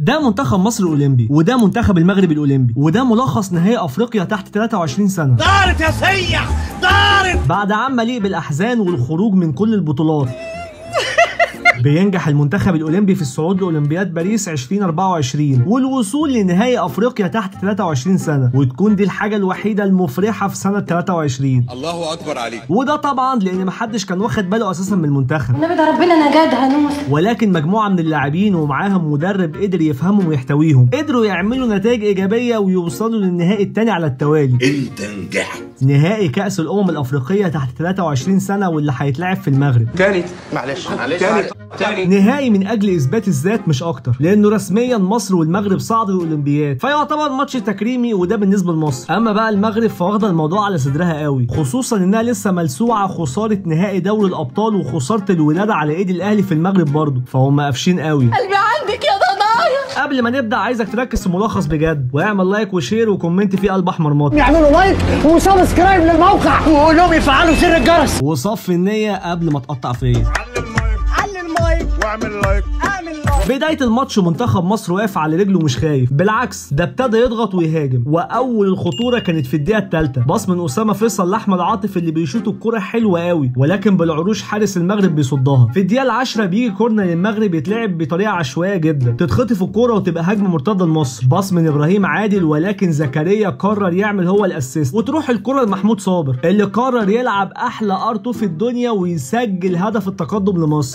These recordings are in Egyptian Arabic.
ده منتخب مصر الاولمبي وده منتخب المغرب الاولمبي وده ملخص نهائي افريقيا تحت 23 سنه دارت يا سيح دارت بعد عام مليء بالاحزان والخروج من كل البطولات بينجح المنتخب الاولمبي في الصعود لاولمبياد باريس 2024 والوصول لنهائي افريقيا تحت 23 سنه وتكون دي الحاجه الوحيده المفرحه في سنه 23 الله اكبر عليك وده طبعا لان محدش كان واخد باله اساسا من المنتخب النبي ده ربنا نجادها نوس ولكن مجموعه من اللاعبين ومعاهم مدرب قدر يفهمهم ويحتويهم قدروا يعملوا نتائج ايجابيه ويوصلوا للنهائي الثاني على التوالي انت نجحت نهائي كاس الامم الافريقيه تحت 23 سنه واللي هيتلعب في المغرب تاني معلش معلش تاني نهائي من اجل اثبات الذات مش اكتر لانه رسميا مصر والمغرب صعدوا الاولمبياد فيعتبر ماتش تكريمي وده بالنسبه لمصر اما بقى المغرب فواخده الموضوع على صدرها قوي خصوصا انها لسه ملسوعه خساره نهائي دوري الابطال وخساره الولاده على ايد الاهلي في المغرب برضه فهم قافشين قوي قلبي عندك يا ضنايا قبل ما نبدا عايزك تركز في الملخص بجد واعمل لايك وشير وكومنت فيه قلب احمر ماطي يعملوا لايك وسبسكرايب للموقع وقول لهم يفعلوا زر الجرس وصفي النيه قبل ما تقطع فيا علي المايك واعمل لايك اعمل لايك بداية الماتش منتخب مصر واقف على رجله مش خايف بالعكس ده ابتدى يضغط ويهاجم واول الخطورة كانت في الدقيقة الثالثة باص من اسامة فيصل لاحمد عاطف اللي بيشوط الكرة حلوة قوي ولكن بالعروش حارس المغرب بيصدها في الدقيقة العاشرة بيجي كورنر للمغرب يتلعب بطريقة عشوائية جدا تتخطف الكرة وتبقى هجمة مرتدة لمصر باص من ابراهيم عادل ولكن زكريا قرر يعمل هو الاسيست وتروح الكرة لمحمود صابر اللي قرر يلعب احلى ارتو في الدنيا ويسجل هدف التقدم لمصر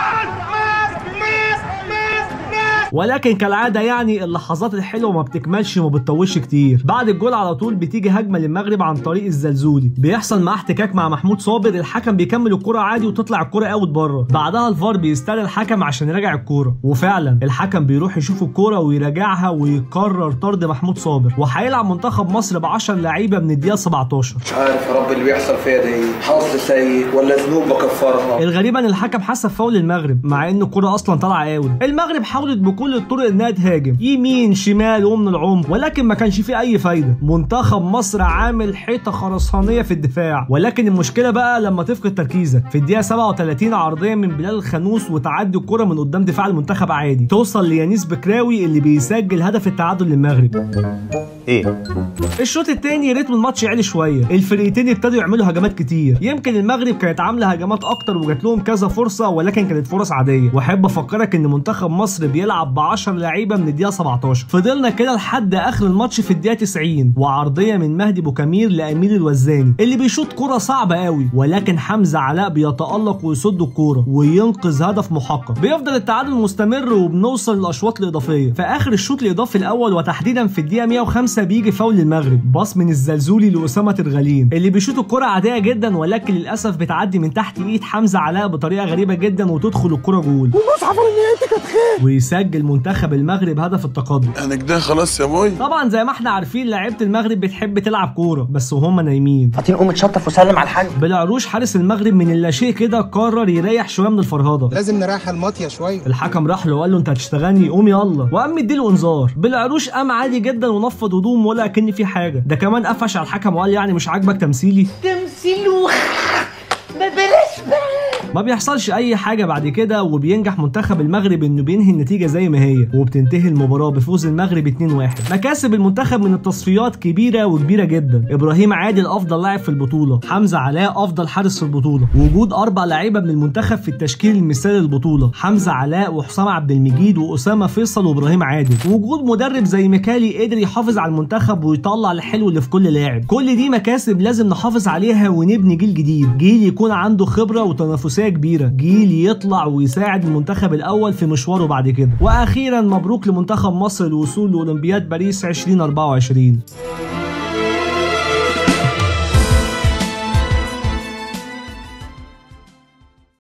ولكن كالعاده يعني اللحظات الحلوه ما بتكملش وما بتطولش كتير بعد الجول على طول بتيجي هجمه للمغرب عن طريق الزلزولي بيحصل معاه احتكاك مع محمود صابر الحكم بيكمل الكره عادي وتطلع الكره اوت بره بعدها الفار بيستدعي الحكم عشان يراجع الكوره وفعلا الحكم بيروح يشوف الكوره ويراجعها ويقرر طرد محمود صابر وهيلعب منتخب مصر ب 10 لعيبه من الدقيقه 17 مش عارف يا رب اللي بيحصل فيا ده ايه حظ سيء ولا ذنوب بكفرها الغريب ان الحكم حسب فاول المغرب مع ان الكره اصلا طالعه اوت المغرب حاولت بكل الطرق انها تهاجم يمين شمال ومن العمق ولكن ما كانش فيه اي فايده منتخب مصر عامل حيطه خرسانيه في الدفاع ولكن المشكله بقى لما تفقد تركيزك في الدقيقه 37 عرضيه من بلال الخنوس وتعدي الكره من قدام دفاع المنتخب عادي توصل ليانيس بكراوي اللي بيسجل هدف التعادل للمغرب ايه الشوط الثاني رتم الماتش عالي شويه الفريقين ابتدوا يعملوا هجمات كتير يمكن المغرب كانت عامله هجمات اكتر وجات لهم كذا فرصه ولكن كانت فرص عاديه واحب افكرك ان منتخب مصر بيلعب ب 10 لعيبه من الدقيقه 17 فضلنا كده لحد اخر الماتش في الدقيقه 90 وعرضيه من مهدي بوكامير لامير الوزاني اللي بيشوط كره صعبه قوي ولكن حمزه علاء بيتالق ويصد الكوره وينقذ هدف محقق بيفضل التعادل مستمر وبنوصل للاشواط الاضافيه في اخر الشوط الاضافي الاول وتحديدا في الدقيقه 105 بيجي فاول المغرب باص من الزلزولي لاسامه الغليم اللي بيشوط الكره عاديه جدا ولكن للاسف بتعدي من تحت ايد حمزه علاء بطريقه غريبه جدا وتدخل الكره جول المصحف اللي انت كانت خير ويسجل منتخب المغرب هدف التقدم انا كده خلاص يا باي طبعا زي ما احنا عارفين لعيبه المغرب بتحب تلعب كوره بس وهم نايمين هاتين قوم اتشطف وسلم على الحاج بالعروش حارس المغرب من اللاشيء كده قرر يريح شويه من الفرهده لازم نريح الماطيه شويه الحكم راح له وقال له انت هتشتغلني قوم يلا وقام مديله انذار بالعروش قام عادي جدا ونفض هدوم ولا كان في حاجه ده كمان قفش على الحكم وقال يعني مش عاجبك تمثيلي تمثيل وخ ما بلاش بقى ما بيحصلش اي حاجه بعد كده وبينجح منتخب المغرب انه بينهي النتيجه زي ما هي وبتنتهي المباراه بفوز المغرب 2-1 مكاسب المنتخب من التصفيات كبيره وكبيره جدا ابراهيم عادل افضل لاعب في البطوله حمزه علاء افضل حارس في البطوله وجود اربع لعيبه من المنتخب في التشكيل المثالي للبطوله حمزه علاء وحسام عبد المجيد واسامه فيصل وابراهيم عادل وجود مدرب زي ميكالي قدر يحافظ على المنتخب ويطلع الحلو اللي في كل لاعب كل دي مكاسب لازم نحافظ عليها ونبني جيل جديد جيل يكون عنده خبره وتنافسيه كبيره جيل يطلع ويساعد المنتخب الاول في مشواره بعد كده واخيرا مبروك لمنتخب مصر الوصول لاولمبياد باريس 2024